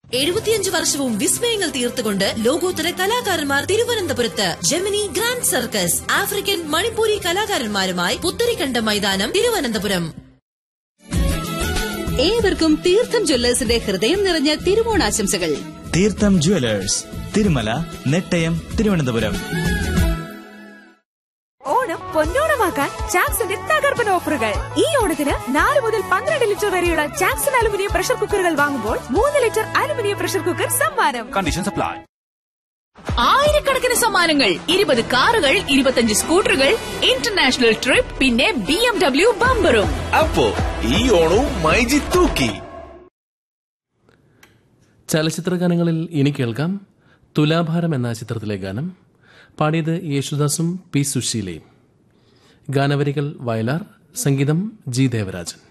എഴുപത്തിയഞ്ച് വർഷവും വിസ്മയങ്ങൾ തീർത്തുകൊണ്ട് ലോകോത്തര കലാകാരന്മാർ തിരുവനന്തപുരത്ത് Gemini grand circus African Manipuri കലാകാരന്മാരുമായി പുത്തരിക്കണ്ട മൈതാനം തിരുവനന്തപുരം ഏവർക്കും തീർത്ഥം ജ്വല്ലേഴ്സിന്റെ ഹൃദയം നിറഞ്ഞ തിരുവോണാശംസകൾ തീർത്ഥം ജുവലേഴ്സ് തിരുമല നെട്ടയം തിരുവനന്തപുരം ഓണം പൊന്നോണമാക്കാൻ ചാക്സിന്റെ തകർപ്പൻ ഓഫറുകൾ ഈ ഓണത്തിന് നാല് മുതൽ പന്ത്രണ്ട് ലിറ്റർ വരെയുള്ള ചാക്സൺ അലുമിനിയം പ്രഷർ കുക്കറുകൾ വാങ്ങുമ്പോൾ മൂന്ന് ലിറ്റർ അലുമിനിയം പ്രഷർ കുക്കർ സമ്മാനം കണ്ടീഷൻസ് അപ്ലൈ ആയിരക്കണക്കിന് സമ്മാനങ്ങൾ ഇരുപത് കാറുകൾ ഇരുപത്തഞ്ച് സ്കൂട്ടറുകൾ ഇന്റർനാഷണൽ ട്രിപ്പ് പിന്നെ ബി എം ഡബ്ല്യു ബമ്പറും അപ്പോ ഈ ഓണവും മൈജി തൂക്കി ചലച്ചിത്ര ഗാനങ്ങളിൽ ഇനി കേൾക്കാം തുലാഭാരം എന്ന ചിത്രത്തിലെ ഗാനം പാടിയത് യേശുദാസും പി സുശീലയും ഗാനവരികൾ വയലാർ സംഗീതം ജി ദേവരാജൻ